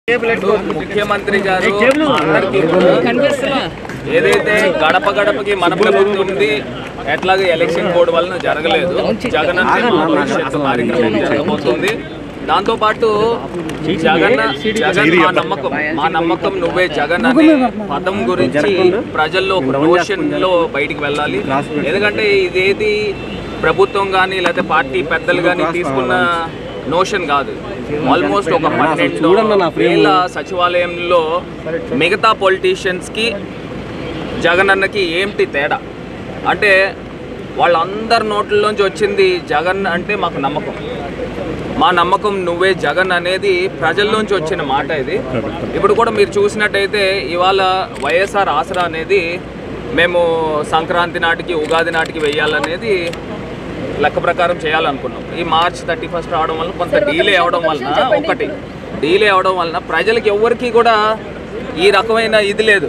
ఇప్పుడు ముఖ్యమంత్రి గారు అందరికీ కూడా ఏదైతే గడప గడపకి మన ప్రభుత్వం ఉంది ఎట్లాగే ఎలక్షన్ కోడ్ వలన జరగలేదు జగన్ అంటే మా భవిష్యత్తు కార్యక్రమం జరగబోతుంది దాంతో పాటు జగన్ జగన్ మా నమ్మకం మా నమ్మకం నువ్వే జగన్ అనే పదం గురించి ప్రజల్లో ఒక notion లో బయటికి వెళ్ళాలి ఎందుకంటే ఇదేది ప్రభుత్వం కానీ లేకపోతే పార్టీ పెద్దలు కానీ తీసుకున్న నోషన్ కాదు ఆల్మోస్ట్ ఒక పన్నెండు వేల సచివాలయంలో మిగతా పొలిటీషియన్స్ కి జగన్ అన్నకి ఏంటి తేడా అంటే వాళ్ళందరి నోట్లలోంచి వచ్చింది జగన్ అంటే మాకు నమ్మకం మా నమ్మకం నువ్వే జగన్ అనేది ప్రజల్లోంచి వచ్చిన మాట ఇది ఇప్పుడు కూడా మీరు చూసినట్టయితే ఇవాళ వైఎస్ఆర్ ఆసరా అనేది మేము సంక్రాంతి నాటికి ఉగాది నాటికి వెయ్యాలనేది లెక్క ప్రకారం చేయాలనుకున్నాం ఈ మార్చ్ థర్టీ ఫస్ట్ రావడం వల్ల కొంత డీలే అవడం వలన ఒకటి డీలే అవడం వలన ప్రజలకి ఎవరికి కూడా ఈ రకమైన ఇది లేదు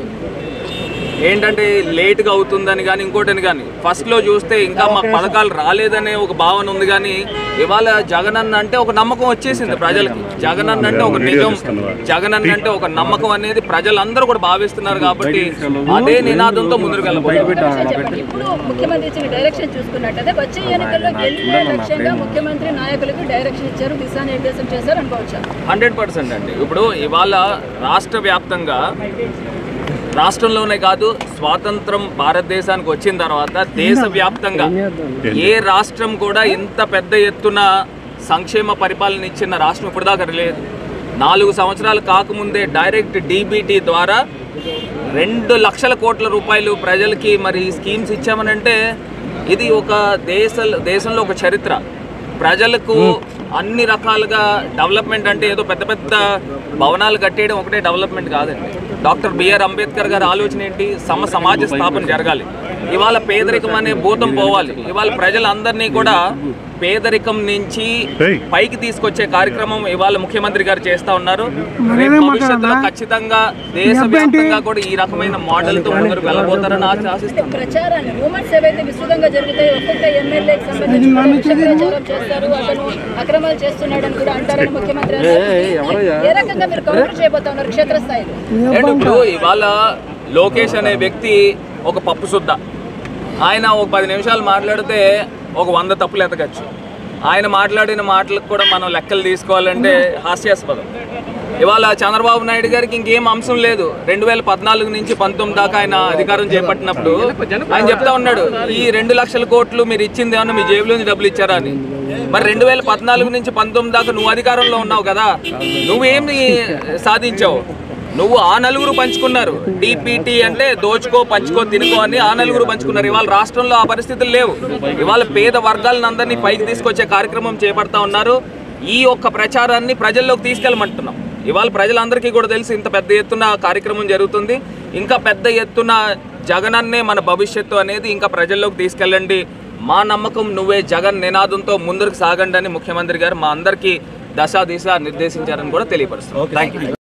ఏంటంటే లేట్గా అవుతుందని కానీ ఇంకోటని కానీ ఫస్ట్లో చూస్తే ఇంకా మాకు పథకాలు రాలేదనే ఒక భావన ఉంది కానీ ఇవాళ జగన్ అన్న అంటే ఒక నమ్మకం వచ్చేసింది ప్రజలకి జగన్ అన్న అంటే ఒక నిజం జగన్ అన్న అంటే ఒక నమ్మకం అనేది ప్రజలందరూ కూడా భావిస్తున్నారు కాబట్టి అదే నినాదంతో ముందుకు వెళ్ళబోతున్నారు చెప్పండి. ఇప్పుడు ముఖ్యమంత్రి ఇచ్చిన డైరెక్షన్ చూసుకున్నట్టయితే వచ్చే ఎన్నికల్లో గెలిపే లక్ష్యంగా ముఖ్యమంత్రి నాయకులకు డైరెక్షన్ ఇచ్చారు దిశానిర్దేశం చేశారు అనుకోవచ్చు హండ్రెడ్ పర్సెంట్ అండి ఇప్పుడు ఇవాళ రాష్ట్ర వ్యాప్తంగా రాష్ట్రంలోనే కాదు స్వాతంత్రం భారతదేశానికి వచ్చిన తర్వాత దేశవ్యాప్తంగా ఏ రాష్ట్రం కూడా ఇంత పెద్ద ఎత్తున సంక్షేమ పరిపాలన ఇచ్చిన రాష్ట్రం ఇప్పటిదాకా లేదు నాలుగు సంవత్సరాలు కాకముందే డైరెక్ట్ డీబీటీ ద్వారా రెండు లక్షల కోట్ల రూపాయలు ప్రజలకి మరి స్కీమ్స్ ఇచ్చామనంటే ఇది ఒక దేశ దేశంలో ఒక చరిత్ర ప్రజలకు అన్ని రకాలుగా డెవలప్మెంట్ అంటే ఏదో పెద్ద పెద్ద భవనాలు కట్టేయడం ఒకటే డెవలప్మెంట్ కాదండి డాక్టర్ బిఆర్ అంబేద్కర్ గారి ఆలోచన ఏంటి సమ సమాజ స్థాపన జరగాలి ఇవాళ పేదరికం అనే భూతం పోవాలి ఇవాళ ప్రజలందరినీ కూడా పేదరికం నుంచి పైకి తీసుకొచ్చే కార్యక్రమం ఇవాళ ముఖ్యమంత్రి గారు చేస్తా ఉన్నారు రేపు భవిష్యత్తులో ఖచ్చితంగా దేశవ్యాప్తంగా కూడా ఈ రకమైన మోడల్ తో ముందుకు వెళ్ళబోతారని ఆశ- ఆశిస్తున్నాను ప్రచారాన్ని రూమర్స్ ఏవైతే విస్తృతంగా జరుగుతాయి ఒక్కొక్క ఎమ్మెల్యేకి సంబంధించి కూడా విష ప్రచారం చేస్తారు అతను అక్రమాలు చేస్తున్నాడని కూడా అంటారని ముఖ్యమంత్రి అన్నారు. ఏ రకంగా మీరు కౌంటర్ చేయబోతా ఉన్నారు క్షేత్రస్థాయిలో ఏంటి ఇప్పుడు ఇవాళ లోకేష్ అనే వ్యక్తి ఒక పప్పు సుద్ద ఆయన ఒక పది నిమిషాలు మాట్లాడితే ఒక వంద తప్పులు ఎతకచ్చు ఆయన మాట్లాడిన మాటలకు కూడా మనం లెక్కలు తీసుకోవాలంటే హాస్యాస్పదం ఇవాళ చంద్రబాబు నాయుడు గారికి ఇంకేం అంశం లేదు రెండు వేల పద్నాలుగు నుంచి పంతొమ్మిది దాకా ఆయన అధికారం చేపట్టినప్పుడు ఆయన చెప్తా ఉన్నాడు ఈ రెండు లక్షల కోట్లు మీరు ఇచ్చింది ఏమన్నా మీ జేబులోంచి డబ్బులు ఇచ్చారా అని మరి రెండు వేల పద్నాలుగు నుంచి పంతొమ్మిది దాకా నువ్వు అధికారంలో ఉన్నావు కదా నువ్వేమి సాధించావు నువ్వు ఆ నలుగురు పంచుకున్నారు డిపిటి అంటే దోచుకో పంచుకో తినుకో అని ఆ నలుగురు పంచుకున్నారు ఇవాళ రాష్ట్రంలో ఆ పరిస్థితులు లేవు ఇవాళ పేద వర్గాలను అందరినీ పైకి తీసుకొచ్చే కార్యక్రమం చేపడతా ఉన్నారు ఈ ఒక్క ప్రచారాన్ని ప్రజల్లోకి తీసుకెళ్ళమంటున్నాం ఇవాళ ప్రజలందరికీ కూడా తెలిసి ఇంత పెద్ద ఎత్తున కార్యక్రమం జరుగుతుంది ఇంకా పెద్ద ఎత్తున జగనన్నే మన భవిష్యత్తు అనేది ఇంకా ప్రజల్లోకి తీసుకెళ్ళండి మా నమ్మకం నువ్వే జగన్ నినాదంతో ముందుకు సాగండి అని ముఖ్యమంత్రి గారు మా అందరికీ దశ దిశ నిర్దేశించారని కూడా తెలియపరుస్తున్నాం థ్యాంక్ యూ